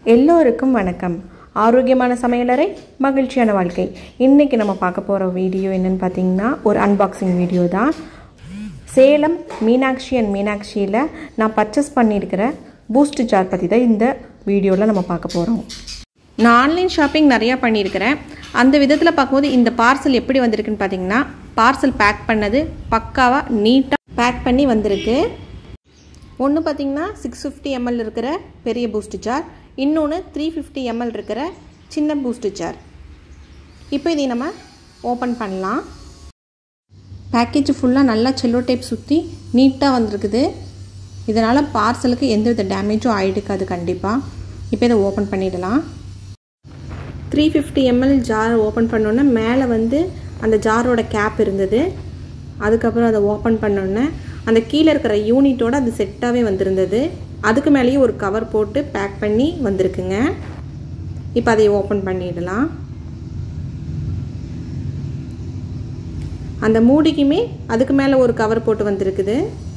எல்லோருக்கும் வணக்கம் ஆரோக்கியமான சமையலறை மகிழ்ச்சியான வாழ்க்கை இன்றைக்கி நம்ம பார்க்க போகிற வீடியோ என்னென்னு பார்த்தீங்கன்னா ஒரு அன்பாக்சிங் வீடியோ தான் சேலம் மீனாட்சி அண்ட் மீனாட்சியில் நான் பர்ச்சேஸ் பண்ணியிருக்கிற பூஸ்ட் ஜார் பற்றி தான் இந்த வீடியோவில் நம்ம பார்க்க போகிறோம் நான் ஆன்லைன் ஷாப்பிங் நிறையா பண்ணியிருக்கிறேன் அந்த விதத்தில் பார்க்கும்போது இந்த பார்சல் எப்படி வந்திருக்குன்னு பார்த்தீங்கன்னா பார்சல் பேக் பண்ணது பக்காவாக நீட்டாக பேக் பண்ணி வந்திருக்கு ஒன்று பார்த்தீங்கன்னா சிக்ஸ் ஃபிஃப்டி எம்எல் இருக்கிற பெரிய பூஸ்ட் ஜார் இன்னொன்று த்ரீ ஃபிஃப்டி எம்எல் இருக்கிற சின்ன பூஸ்ட் ஜார் இப்போ இதை நம்ம ஓப்பன் பண்ணலாம் பேக்கேஜ் ஃபுல்லாக நல்லா செல்லோ டைப் சுற்றி நீட்டாக வந்திருக்குது இதனால் பார்சலுக்கு எந்தவித டேமேஜும் ஆகிடுக்காது கண்டிப்பாக இப்போ இதை ஓப்பன் பண்ணிடலாம் three fifty ml jar open பண்ணோன்னே மேலே வந்து அந்த ஜாரோட கேப் இருந்தது அதுக்கப்புறம் அதை ஓப்பன் பண்ணோன்னே அந்த கீழே இருக்கிற யூனிட்டோட அது செட்டாகவே வந்திருந்தது அதுக்கு மேலேயே ஒரு கவர் போட்டு பேக் பண்ணி வந்திருக்குங்க இப்போ அதை ஓப்பன் பண்ணிடலாம் அந்த மூடிக்குமே அதுக்கு மேலே ஒரு கவர் போட்டு வந்திருக்குது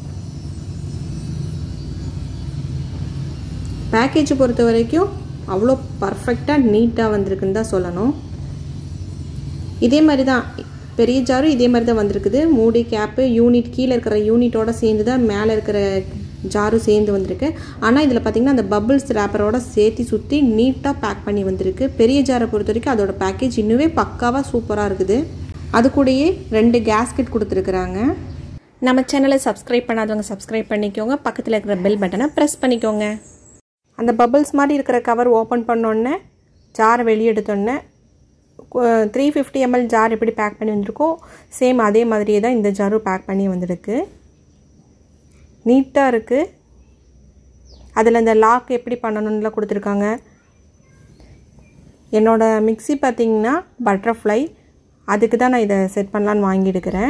பேக்கேஜ் பொறுத்த வரைக்கும் அவ்வளோ பர்ஃபெக்டாக நீட்டாக வந்திருக்குன்னு தான் சொல்லணும் இதே மாதிரி தான் பெரிய ஜாரும் இதே மாதிரி தான் வந்திருக்குது மூடி கேப்பு யூனிட் கீழே இருக்கிற யூனிட்டோட சேர்ந்து தான் மேலே இருக்கிற ஜாரும் சேர்ந்து வந்திருக்கு ஆனால் இதில் பார்த்திங்கன்னா அந்த பபிள்ஸ் ரேப்பரோட சேர்த்து சுற்றி நீட்டாக பேக் பண்ணி வந்திருக்கு பெரிய ஜாரை பொறுத்த வரைக்கும் அதோட பேக்கேஜ் இன்னுமே பக்காவாக சூப்பராக இருக்குது அது கூடயே ரெண்டு கேஸ்கெட் கொடுத்துருக்குறாங்க நம்ம சேனலை சப்ஸ்கிரைப் பண்ணாதவங்க சப்ஸ்கிரைப் பண்ணிக்கோங்க பக்கத்தில் இருக்கிற பெல் பட்டனை ப்ரெஸ் பண்ணிக்கோங்க அந்த பபிள்ஸ் மாதிரி இருக்கிற கவர் ஓப்பன் பண்ணோன்னே ஜாரை வெளியே எடுத்தோன்னே த்ரீ ஃபிஃப்டி எம்எல் ஜார் எப்படி பேக் பண்ணி வந்திருக்கோ சேம் அதே மாதிரியே தான் இந்த ஜாரும் பேக் பண்ணி வந்திருக்கு நீட்டாக இருக்குது அதில் இந்த லாக் எப்படி பண்ணணும்லாம் கொடுத்துருக்காங்க என்னோடய மிக்சி பார்த்திங்கன்னா பட்டர்ஃப்ளை அதுக்கு தான் நான் இதை செட் பண்ணலான்னு வாங்கியிருக்கிறேன்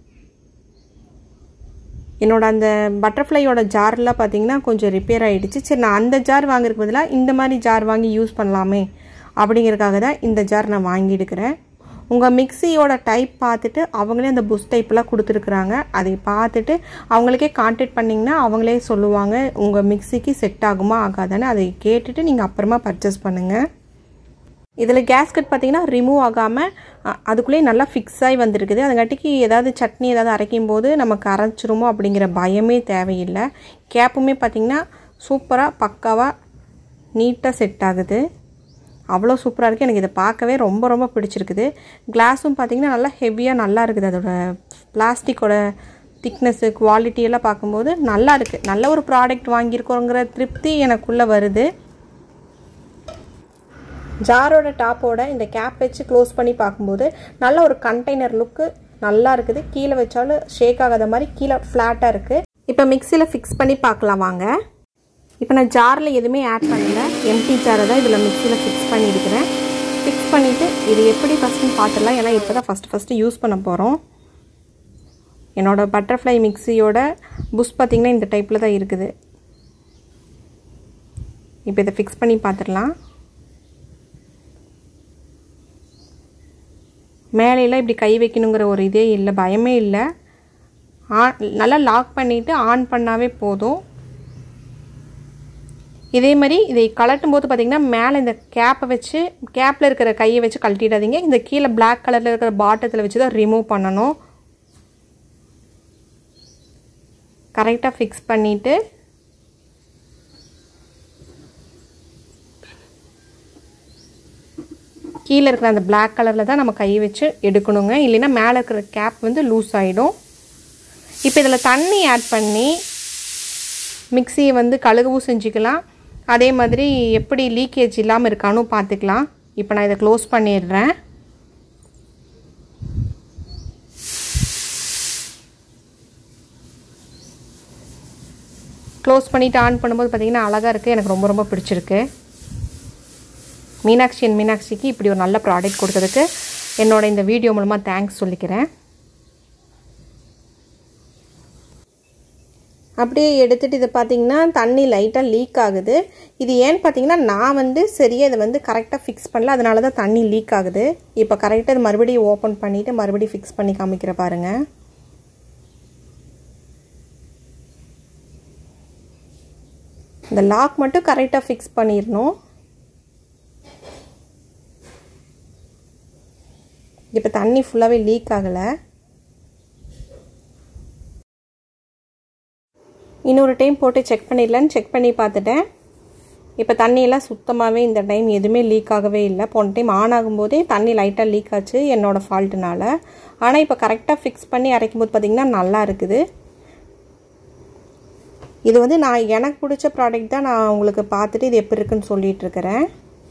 என்னோட அந்த பட்டர்ஃப்ளையோட ஜார்லாம் பார்த்திங்கன்னா கொஞ்சம் ரிப்பேர் ஆகிடுச்சு சரி நான் அந்த ஜார் வாங்குறதுக்கு பதிலாக இந்த மாதிரி ஜார் வாங்கி யூஸ் பண்ணலாமே அப்படிங்கிறதுக்காக தான் இந்த ஜார் நான் வாங்கியிருக்கிறேன் உங்கள் மிக்சியோட டைப் பார்த்துட்டு அவங்களே அந்த புஷ் டைப்லாம் கொடுத்துருக்குறாங்க அதை பார்த்துட்டு அவங்களுக்கே கான்டாக்ட் பண்ணிங்கன்னா அவங்களே சொல்லுவாங்க உங்கள் மிக்சிக்கு செட் ஆகுமா ஆகாதான்னு அதை கேட்டுட்டு நீங்கள் அப்புறமா பர்ச்சேஸ் பண்ணுங்கள் இதில் கேஸ்கட் பார்த்திங்கன்னா ரிமூவ் ஆகாமல் அதுக்குள்ளேயே நல்லா ஃபிக்ஸ் ஆகி வந்திருக்குது அதுங்காட்டிக்கு ஏதாவது சட்னி ஏதாவது அரைக்கும் போது நமக்கு அரைச்சிருமோ அப்படிங்கிற பயமே தேவையில்லை கேப்புமே பார்த்திங்கன்னா சூப்பராக பக்காவாக நீட்டாக செட் ஆகுது அவ்வளோ சூப்பராக இருக்குது எனக்கு இதை பார்க்கவே ரொம்ப ரொம்ப பிடிச்சிருக்குது கிளாஸும் பார்த்திங்கன்னா நல்லா ஹெவியாக நல்லா இருக்குது அதோட பிளாஸ்டிக்கோட திக்னஸ்ஸு குவாலிட்டியெல்லாம் பார்க்கும்போது நல்லா இருக்குது நல்ல ஒரு ப்ராடக்ட் வாங்கியிருக்கோங்கிற திருப்தி எனக்குள்ளே வருது ஜாரோட டாப்போட இந்த கேப் வச்சு க்ளோஸ் பண்ணி பார்க்கும்போது நல்ல ஒரு கண்டெய்னர் லுக்கு நல்லா இருக்குது கீழே வச்சாலும் ஷேக் ஆகாத மாதிரி கீழே ஃப்ளாட்டாக இருக்குது இப்போ மிக்சியில் ஃபிக்ஸ் பண்ணி பார்க்கலாம் வாங்க இப்போ நான் ஜாரில் எதுவுமே ஆட் பண்ணல எம்டி ஜாரை தான் இதில் மிக்சியில் ஃபிக்ஸ் பண்ணியிருக்கிறேன் ஃபிக்ஸ் பண்ணிவிட்டு இது எப்படி ஃபஸ்ட்டுன்னு பார்த்துடலாம் ஏன்னா இப்போ தான் ஃபஸ்ட்டு ஃபஸ்ட்டு யூஸ் பண்ண போகிறோம் என்னோடய பட்டர்ஃப்ளை மிக்சியோட புஷ் பார்த்திங்கன்னா இந்த டைப்பில் தான் இருக்குது இப்போ இதை ஃபிக்ஸ் பண்ணி பார்த்துடலாம் மேலையெல்லாம் இப்படி கை வைக்கணுங்கிற ஒரு இதே இல்லை பயமே இல்லை ஆன் நல்லா லாக் பண்ணிவிட்டு ஆன் பண்ணாவே போதும் இதே மாதிரி இதை கலட்டும் போது பார்த்திங்கன்னா மேலே இந்த கேப்பை வச்சு கேப்பில் இருக்கிற கையை வச்சு கழட்டிடாதீங்க இந்த கீழே பிளாக் கலரில் இருக்கிற பாட்டத்தில் வச்சு தான் ரிமூவ் பண்ணணும் கரெக்டாக ஃபிக்ஸ் பண்ணிவிட்டு கீழே இருக்கிற அந்த பிளாக் கலரில் தான் நம்ம கை வச்சு எடுக்கணுங்க இல்லைன்னா மேலே இருக்கிற கேப் வந்து லூஸ் ஆகிடும் இப்போ இதில் தண்ணி ஆட் பண்ணி மிக்சியை வந்து கழுகவும் செஞ்சுக்கலாம் அதே மாதிரி எப்படி லீக்கேஜ் இல்லாமல் இருக்கான்னு பார்த்துக்கலாம் இப்போ நான் இதை க்ளோஸ் பண்ணிடுறேன் க்ளோஸ் பண்ணிவிட்டு ஆன் பண்ணும்போது பார்த்திங்கன்னா அழகாக இருக்குது எனக்கு ரொம்ப ரொம்ப பிடிச்சிருக்கு மீனாட்சி அண்ட் மீனாட்சிக்கு இப்படி ஒரு நல்ல ப்ராடக்ட் கொடுத்ததுக்கு என்னோட இந்த வீடியோ மூலமாக தேங்க்ஸ் சொல்லிக்கிறேன் அப்படியே எடுத்துகிட்டு இதை பார்த்தீங்கன்னா தண்ணி லைட்டாக லீக் ஆகுது இது ஏன்னு பார்த்தீங்கன்னா நான் வந்து சரியாக இதை வந்து கரெக்டாக ஃபிக்ஸ் பண்ணல அதனால தான் தண்ணி லீக் ஆகுது இப்போ கரெக்டாக இது மறுபடியும் ஓப்பன் பண்ணிவிட்டு மறுபடியும் ஃபிக்ஸ் பண்ணி காமிக்கிற பாருங்கள் இந்த லாக் மட்டும் கரெக்டாக ஃபிக்ஸ் பண்ணிடணும் இப்போ தண்ணி ஃபுல்லாகவே லீக் ஆகலை இன்னொரு டைம் போட்டு செக் பண்ணிடலான்னு செக் பண்ணி பார்த்துட்டேன் இப்போ தண்ணியெல்லாம் சுத்தமாகவே இந்த டைம் எதுவுமே லீக் ஆகவே இல்லை போன டைம் ஆன் ஆகும்போதே தண்ணி லைட்டாக லீக் ஆச்சு என்னோடய ஃபால்ட்டுனால ஆனால் இப்போ கரெக்டாக ஃபிக்ஸ் பண்ணி அரைக்கும் போது பார்த்திங்கன்னா நல்லா இருக்குது இது வந்து நான் எனக்கு பிடிச்ச ப்ராடக்ட் தான் நான் உங்களுக்கு பார்த்துட்டு இது எப்படி இருக்குன்னு சொல்லிகிட்ருக்கிறேன்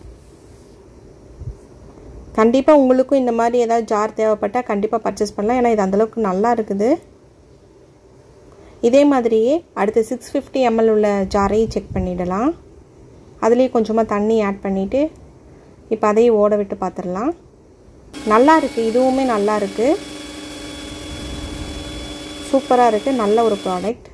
கண்டிப்பாக உங்களுக்கும் இந்த மாதிரி ஏதாவது ஜார் தேவைப்பட்டால் கண்டிப்பாக பர்ச்சேஸ் பண்ணலாம் ஏன்னா இது அந்தளவுக்கு நல்லா இருக்குது இதே மாதிரியே அடுத்து சிக்ஸ் ஃபிஃப்டி எம்எல் உள்ள ஜாரையும் செக் பண்ணிடலாம் அதுலேயும் கொஞ்சமாக தண்ணி ஆட் பண்ணிவிட்டு இப்போ அதையும் ஓட விட்டு பார்த்துடலாம் நல்லா இருக்குது இதுவுமே நல்லா இருக்குது சூப்பராக இருக்குது நல்ல ஒரு ப்ராடக்ட்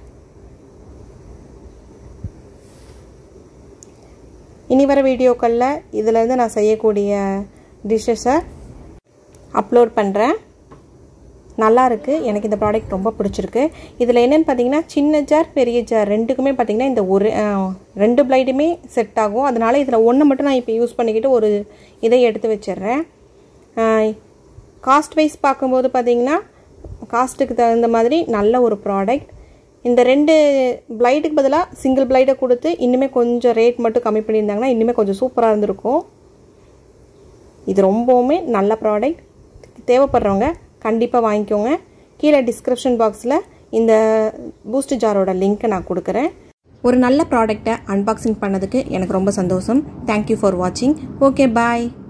இனி வர வீடியோக்களில் இதிலேருந்து நான் செய்யக்கூடிய டிஷ்ஷஸை அப்லோட் பண்ணுறேன் நல்லா இருக்குது எனக்கு இந்த ப்ராடக்ட் ரொம்ப பிடிச்சிருக்கு இதில் என்னென்னு பார்த்தீங்கன்னா சின்ன ஜார் பெரிய ஜார் ரெண்டுக்குமே பார்த்திங்கன்னா இந்த ஒரு ரெண்டு பிளைடுமே செட் ஆகும் அதனால் இதில் ஒன்று மட்டும் நான் இப்போ யூஸ் பண்ணிக்கிட்டு ஒரு இதை எடுத்து வச்சிடுறேன் காஸ்ட் வைஸ் பார்க்கும்போது பார்த்திங்கன்னா காஸ்ட்டுக்கு தகுந்த மாதிரி நல்ல ஒரு ப்ராடக்ட் இந்த ரெண்டு பிளைடுக்கு பதிலாக சிங்கிள் பிளைடை கொடுத்து இன்னுமே கொஞ்சம் ரேட் மட்டும் கம்மி பண்ணியிருந்தாங்கன்னா இன்னுமே கொஞ்சம் சூப்பராக இருந்திருக்கும் இது ரொம்பவுமே நல்ல ப்ராடக்ட் தேவைப்படுறவங்க கண்டிப்பாக வாங்கிக்கோங்க கீழே டிஸ்கிரிப்ஷன் பாக்ஸில் இந்த பூஸ்ட் ஜாரோட லிங்க்கை நான் கொடுக்குறேன் ஒரு நல்ல ப்ராடக்டை அன்பாக்சிங் பண்ணதுக்கு எனக்கு ரொம்ப சந்தோஷம் தேங்க்யூ ஃபார் வாட்சிங் ஓகே பாய்